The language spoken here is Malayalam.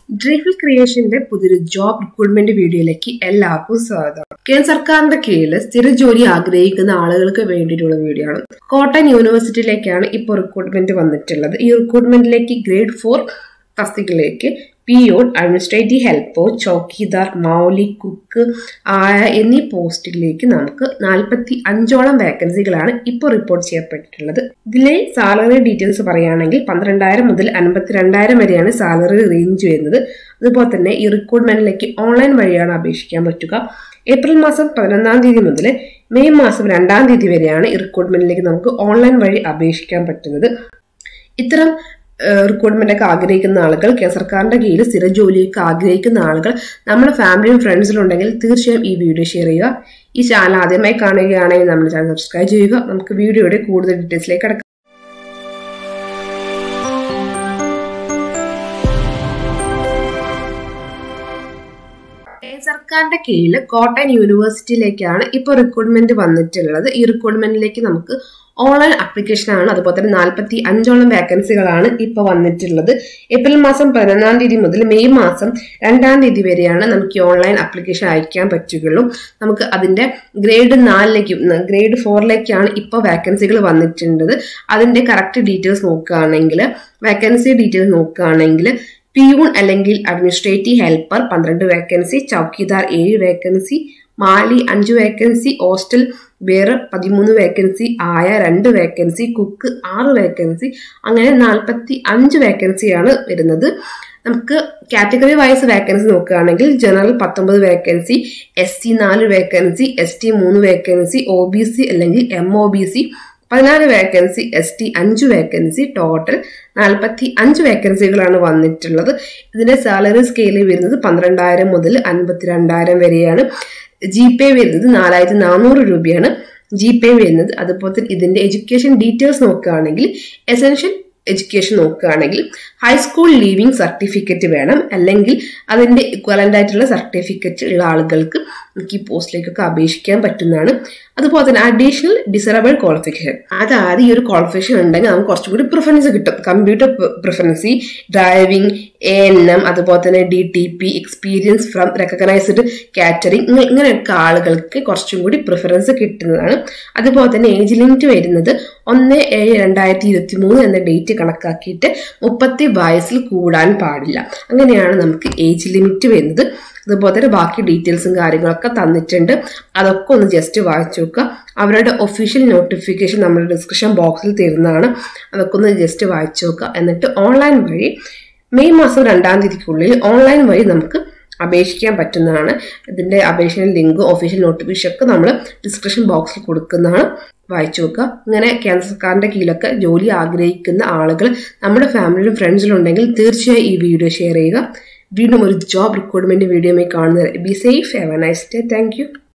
ഡ്രീഫിൽ ക്രിയേഷന്റെ പുതിയൊരു ജോബ് റിക്രൂട്ട്മെന്റ് വീഡിയോയിലേക്ക് എല്ലാവർക്കും സ്വാഗതം കേന്ദ്ര സർക്കാരിന്റെ കീഴിൽ സ്ഥിര ജോലി ആഗ്രഹിക്കുന്ന ആളുകൾക്ക് വേണ്ടിയിട്ടുള്ള വീഡിയോ ആണ് കോട്ടയം യൂണിവേഴ്സിറ്റിയിലേക്കാണ് ഇപ്പോൾ റിക്രൂട്ട്മെന്റ് വന്നിട്ടുള്ളത് ഈ റിക്രൂട്ട്മെന്റിലേക്ക് ഗ്രേഡ് ഫോർ തസ്തികയിലേക്ക് പി ഒ അഡ്മിനിസ്ട്രേറ്റീവ് ഹെൽപ്പോ ചോക്കിദാർ മൗലി കുക്ക് ആയ എന്നീ പോസ്റ്റുകളിലേക്ക് നമുക്ക് നാൽപ്പത്തി അഞ്ചോളം വേക്കൻസികളാണ് ഇപ്പോൾ റിപ്പോർട്ട് ചെയ്യപ്പെട്ടിട്ടുള്ളത് ഇതിലെ സാലറി ഡീറ്റെയിൽസ് പറയുകയാണെങ്കിൽ പന്ത്രണ്ടായിരം മുതൽ അൻപത്തിരണ്ടായിരം വരെയാണ് സാലറി റേഞ്ച് വരുന്നത് അതുപോലെ തന്നെ ഈ റിക്രൂട്ട്മെന്റിലേക്ക് ഓൺലൈൻ വഴിയാണ് അപേക്ഷിക്കാൻ പറ്റുക ഏപ്രിൽ മാസം പതിനൊന്നാം തീയതി മുതൽ മെയ് മാസം രണ്ടാം തീയതി വരെയാണ് ഈ റിക്രൂട്ട്മെന്റിലേക്ക് നമുക്ക് ഓൺലൈൻ വഴി അപേക്ഷിക്കാൻ പറ്റുന്നത് ഇത്തരം റിക്രൂട്ട്മെന്റ് ഒക്കെ ആഗ്രഹിക്കുന്ന ആളുകൾ കേന്ദ്ര സർക്കാരിന്റെ കീഴിൽ സ്ഥിര ജോലിയൊക്കെ ആഗ്രഹിക്കുന്ന ആളുകൾ നമ്മുടെ ഫാമിലിയും ഫ്രണ്ട്സിലും ഉണ്ടെങ്കിൽ തീർച്ചയായും ഈ വീഡിയോ ഷെയർ ചെയ്യുക ഈ ചാനൽ ആദ്യമായി കാണുകയാണെങ്കിൽ നമ്മുടെ ചാനൽ സബ്സ്ക്രൈബ് ചെയ്യുക നമുക്ക് വീഡിയോയുടെ കൂടുതൽ ഡീറ്റെയിൽസിലേക്ക് കിടക്കാം സർക്കാരിന്റെ കീഴിൽ കോട്ടയം യൂണിവേഴ്സിറ്റിയിലേക്കാണ് ഇപ്പോൾ റിക്രൂട്ട്മെന്റ് വന്നിട്ടുള്ളത് ഈ റിക്രൂട്ട്മെന്റിലേക്ക് നമുക്ക് ഓൺലൈൻ ആപ്ലിക്കേഷൻ ആണ് അതുപോലെ തന്നെ നാൽപ്പത്തി അഞ്ചോളം വേക്കൻസികളാണ് ഇപ്പോൾ വന്നിട്ടുള്ളത് ഏപ്രിൽ മാസം പതിനൊന്നാം തീയതി മുതൽ മെയ് മാസം രണ്ടാം തീയതി വരെയാണ് നമുക്ക് ഈ ഓൺലൈൻ ആപ്ലിക്കേഷൻ അയക്കാൻ പറ്റുകയുള്ളൂ നമുക്ക് അതിന്റെ ഗ്രേഡ് നാലിലേക്ക് ഗ്രേഡ് ഫോറിലേക്കാണ് ഇപ്പോൾ വേക്കൻസികൾ വന്നിട്ടുള്ളത് അതിന്റെ കറക്റ്റ് ഡീറ്റെയിൽസ് നോക്കുകയാണെങ്കിൽ വേക്കൻസി ഡീറ്റെയിൽസ് നോക്കുകയാണെങ്കിൽ പിയൂൺ അല്ലെങ്കിൽ അഡ്മിനിസ്ട്രേറ്റീവ് ഹെൽപ്പർ പന്ത്രണ്ട് വേക്കൻസി ചൌക്കിദാർ ഏഴ് വേക്കൻസി മാലി അഞ്ച് വേക്കൻസി ഹോസ്റ്റൽ വേറെ പതിമൂന്ന് വേക്കൻസി ആയ രണ്ട് വേക്കൻസി കുക്ക് ആറ് വേക്കൻസി അങ്ങനെ നാൽപ്പത്തി അഞ്ച് വേക്കൻസിയാണ് വരുന്നത് നമുക്ക് കാറ്റഗറി വൈസ് വേക്കൻസി നോക്കുകയാണെങ്കിൽ ജനറൽ പത്തൊമ്പത് വേക്കൻസി എസ് സി നാല് വേക്കൻസി എസ് ടി മൂന്ന് വേക്കൻസി ഒ ബി സി അല്ലെങ്കിൽ എം ഒ ബി സി പതിനാല് വേക്കൻസി എസ് ടി അഞ്ച് വേക്കൻസി ടോട്ടൽ നാൽപ്പത്തി അഞ്ച് വേക്കൻസികളാണ് വന്നിട്ടുള്ളത് ഇതിന്റെ സാലറി സ്കെയിൽ വരുന്നത് പന്ത്രണ്ടായിരം മുതൽ അൻപത്തിരണ്ടായിരം വരെയാണ് ജി പേ വരുന്നത് നാലായിരത്തി നാനൂറ് രൂപയാണ് ജി പേ വരുന്നത് അതുപോലെ തന്നെ ഇതിന്റെ എഡ്യൂക്കേഷൻ ഡീറ്റെയിൽസ് നോക്കുകയാണെങ്കിൽ എസെൻഷ്യൽ എഡ്യൂക്കേഷൻ നോക്കുകയാണെങ്കിൽ ഹൈസ്കൂൾ ലീവിംഗ് സർട്ടിഫിക്കറ്റ് വേണം അല്ലെങ്കിൽ അതിന്റെ ഇക്വലന്റ് ആയിട്ടുള്ള സർട്ടിഫിക്കറ്റ് ഉള്ള ആളുകൾക്ക് നമുക്ക് ഈ പോസ്റ്റിലേക്കൊക്കെ അപേക്ഷിക്കാൻ പറ്റുന്നതാണ് അതുപോലെ തന്നെ അഡീഷണൽ ഡിസറബിൾ ക്വാളിഫിക്കേഷൻ അതായത് ഈ ഒരു ക്വാളിഫിക്കേഷൻ ഉണ്ടെങ്കിൽ നമുക്ക് കുറച്ചും കൂടി പ്രിഫറൻസ് കിട്ടും കമ്പ്യൂട്ടർ പ്രിഫറൻസി ഡ്രൈവിംഗ് എ എൻ എം അതുപോലെ തന്നെ D T P experience from recognised catering ഇങ്ങനെയൊക്കെ ആളുകൾക്ക് കുറച്ചും കൂടി പ്രിഫറൻസ് കിട്ടുന്നതാണ് അതുപോലെ തന്നെ ഏജ് ലിമിറ്റ് വരുന്നത് ഒന്ന് ഏഴ് രണ്ടായിരത്തി ഇരുപത്തി മൂന്ന് എന്ന ഡേറ്റ് കണക്കാക്കിയിട്ട് മുപ്പത്തി വയസ്സിൽ കൂടാൻ പാടില്ല അങ്ങനെയാണ് നമുക്ക് ഏജ് ലിമിറ്റ് വരുന്നത് അതുപോലെ തന്നെ ബാക്കി ഡീറ്റെയിൽസും കാര്യങ്ങളൊക്കെ തന്നിട്ടുണ്ട് അതൊക്കെ ഒന്ന് ജസ്റ്റ് വായിച്ചു നോക്കുക അവരുടെ ഒഫീഷ്യൽ നോട്ടിഫിക്കേഷൻ നമ്മുടെ ഡിസ്ക്രിപ്ഷൻ ബോക്സിൽ തരുന്നതാണ് അതൊക്കെ ഒന്ന് ജസ്റ്റ് വായിച്ചു നോക്കുക എന്നിട്ട് ഓൺലൈൻ വഴി മെയ് മാസം രണ്ടാം തീയതിക്കുള്ളിൽ ഓൺലൈൻ വഴി നമുക്ക് അപേക്ഷിക്കാൻ പറ്റുന്നതാണ് ഇതിന്റെ അപേക്ഷ ലിങ്ക് ഒഫീഷ്യൽ നോട്ടിഫിക്കേഷൻ ഒക്കെ നമ്മൾ ഡിസ്ക്രിപ്ഷൻ ബോക്സിൽ കൊടുക്കുന്നതാണ് വായിച്ചു നോക്കുക ഇങ്ങനെ കേന്ദ്ര സർക്കാരിന്റെ കീഴിലൊക്കെ ജോലി ആഗ്രഹിക്കുന്ന ആളുകൾ നമ്മുടെ ഫാമിലിയിലും ഫ്രണ്ട്സിലും ഉണ്ടെങ്കിൽ തീർച്ചയായും ഈ വീഡിയോ ഷെയർ ചെയ്യുക വീണ്ടും ഒരു ജോബ് റിക്രൂട്ട്മെന്റ് വീഡിയോയുമായി കാണുന്നത് be safe have a nice day thank